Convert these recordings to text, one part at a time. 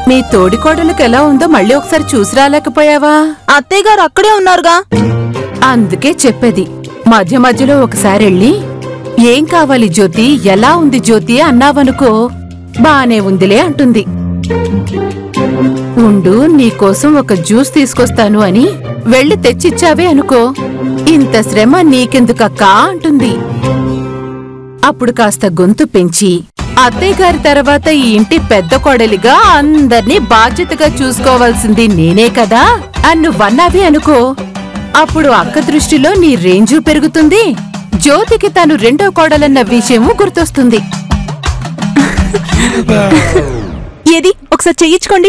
మీ తోడికోడలకు ఎలా ఉందో మళ్ళీ ఒకసారి చూసి రాలేకపోయావా అత్తయ్య గారు అక్కడే ఉన్నారుగా అందుకే చెప్పేది మధ్య మధ్యలో ఒకసారి వెళ్ళి ఏం కావాలి జ్యోతి ఎలా ఉంది జ్యోతి అన్నావనుకో బానే ఉందిలే అంటుంది ఉండు నీకోసం ఒక జ్యూస్ తీసుకొస్తాను అని వెళ్ళి తెచ్చిచ్చావే అనుకో ఇంత శ్రమ నీకెందుకక్కా అంటుంది అప్పుడు కాస్త గొంతు పెంచి అత్తయ్య గారి తర్వాత ఈ ఇంటి పెద్ద కోడలిగా అందర్నీ బాధ్యతగా చూసుకోవాల్సింది నేనే కదా అన్ను వన్నావి అనుకో అప్పుడు అక్క దృష్టిలో నీ రేంజు పెరుగుతుంది జ్యోతికి తను రెండో కోడలన్న విషయము గుర్తొస్తుంది ఏది ఒకసారి చెయ్యించుకోండి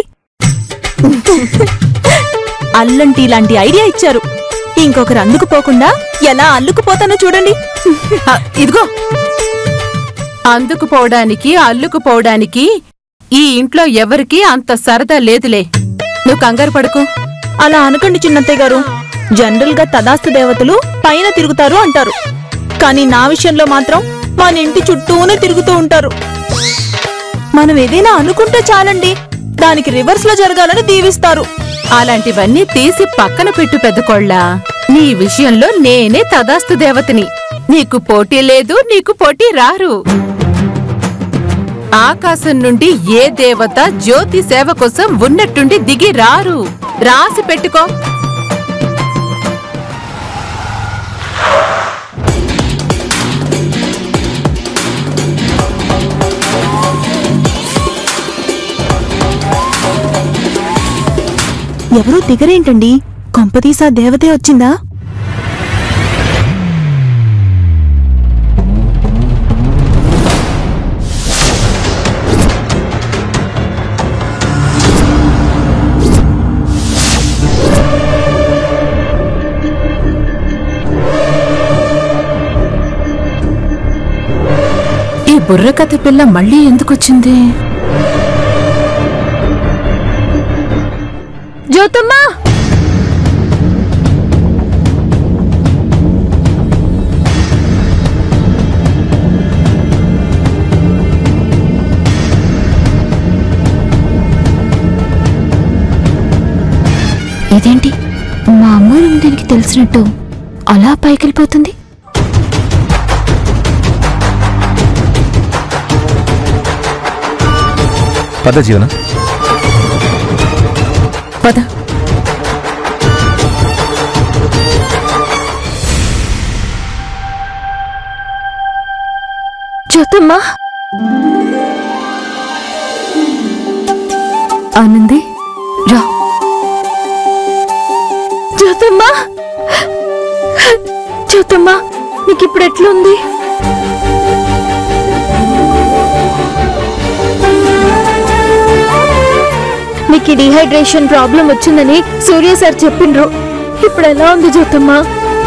అల్లంటి ఇలాంటి ఐడియా ఇచ్చారు ఇంకొకరు అందుకుపోకుండా ఎలా అల్లుకుపోతానో చూడండి ఆ, ఇదిగో అందుకుపోవడానికి అల్లుకుపోవడానికి ఈ ఇంట్లో ఎవరికీ అంత సరదా లేదులే నువ్వు కంగారు పడుకో అలా అనకండి చిన్నత్తయ్య గారు జనరల్ గా తదాస్తు దేవతలు పైన తిరుగుతారు అంటారు కానీ నా విషయంలో మాత్రం మన ఇంటి చుట్టూనే తిరుగుతూ ఉంటారు మనం ఏదైనా అనుకుంటే చాలండి దానికి రివర్స్ లో జరగాలని దీవిస్తారు అలాంటివన్నీ తీసి పక్కన పెట్టు పెద్దకోళ్ళ నీ విషయంలో నేనే తదాస్తు దేవతని నీకు పోటీ లేదు నీకు పోటీ రారు ఆకాశం నుండి ఏ దేవత జ్యోతి సేవ కోసం ఉన్నట్టుండి దిగి రారు రాసి పెట్టుకో ఎవరూ దిగరేంటండి కొంపతీసా దేవతే వచ్చిందా ఈ బుర్రకథ పిల్ల మళ్ళీ ఎందుకొచ్చింది జ్యోతమ్మా ఇదేంటి మా అమ్మ రూమ్ దీనికి తెలిసినట్టు అలా పైకెళ్ళిపోతుంది పద జీవన పద జ్యోతమ్మా ఆనంది రా జ్యోతమ్మా జ్యోతమ్మా నీకు ఇప్పుడు ఎట్లుంది నీకు డిహైడ్రేషన్ ప్రాబ్లం వచ్చిందని సూర్య సార్ చెప్పిండ్రు ఇప్పుడు ఎలా ఉంది జ్యోతమ్మా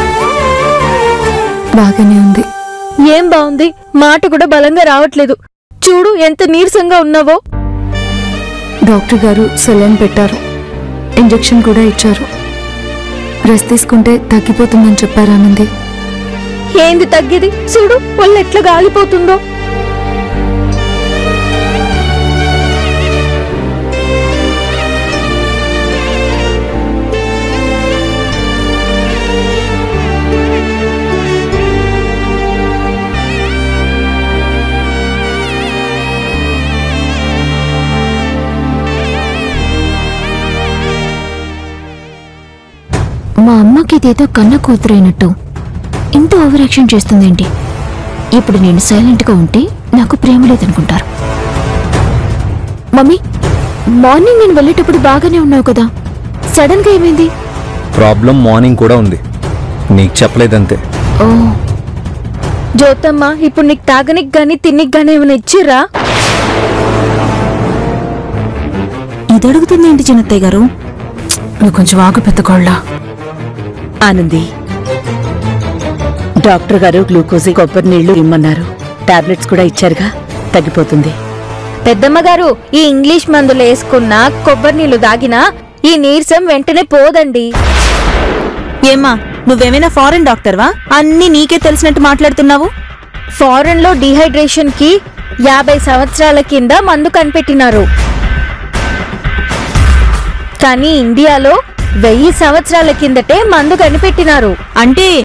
బాగానే ఉంది ఏం బాగుంది మాట కూడా బలంగా రావట్లేదు చూడు ఎంత నీరసంగా ఉన్నావో డాక్టర్ గారు సెలైన్ పెట్టారు ఇంజెక్షన్ కూడా ఇచ్చారు రెస్ట్ తీసుకుంటే తగ్గిపోతుందని చెప్పారు ఆనంది ఏంది తగ్గేది చూడు వాళ్ళు ఎట్లా గాలిపోతుందో మా అమ్మకి ఇదేదో కన్న కూతురైనట్టు ఇంత ఓవర్ యాక్షన్ చేస్తుందేంటి ఇప్పుడు నేను సైలెంట్గా ఉంటే నాకు ప్రేమ లేదనుకుంటారు మమ్మీ మార్నింగ్ నేను వెళ్ళేటప్పుడు బాగానే ఉన్నావు కదా సడన్ గా ఏమైంది ప్రాబ్లం మార్నింగ్ కూడా ఉంది నీకు చెప్పలేదంతే ఓ జ్యోతమ్మ ఇప్పుడు నీకు తాగనికి గాని తిన్నికి గాని ఏమైనా ఇచ్చిర్రా ఇది అడుగుతుంది ఏంటి చిన్నత్తయ్య గారు నువ్వు కొంచెం ఆగు పెద్దకోళ్ళ ఆనంది డాక్టర్ గారు గ్లూకోజ్ కొబ్బరి నీళ్లు ఇమ్మన్నారు టాబ్లెట్స్ కూడా ఇచ్చారుగా తగ్గిపోతుంది పెద్దమ్మ గారు ఈ ఇంగ్లీష్ మందులు వేసుకున్న కొబ్బరి నీళ్లు దాగినా ఈ నీరసం వెంటనే పోదండి ఏమ్మా నువ్వేమైనా ఫారెన్ డాక్టర్వా అన్నీ నీకే తెలిసినట్టు మాట్లాడుతున్నావు ఫారెన్ లో డిహైడ్రేషన్ కి యాభై సంవత్సరాల కింద మందు కనిపెట్టినారు కానీ ఇండియాలో వెయ్యి సంవత్సరాల కిందటే మందు కనిపెట్టినారు అంటే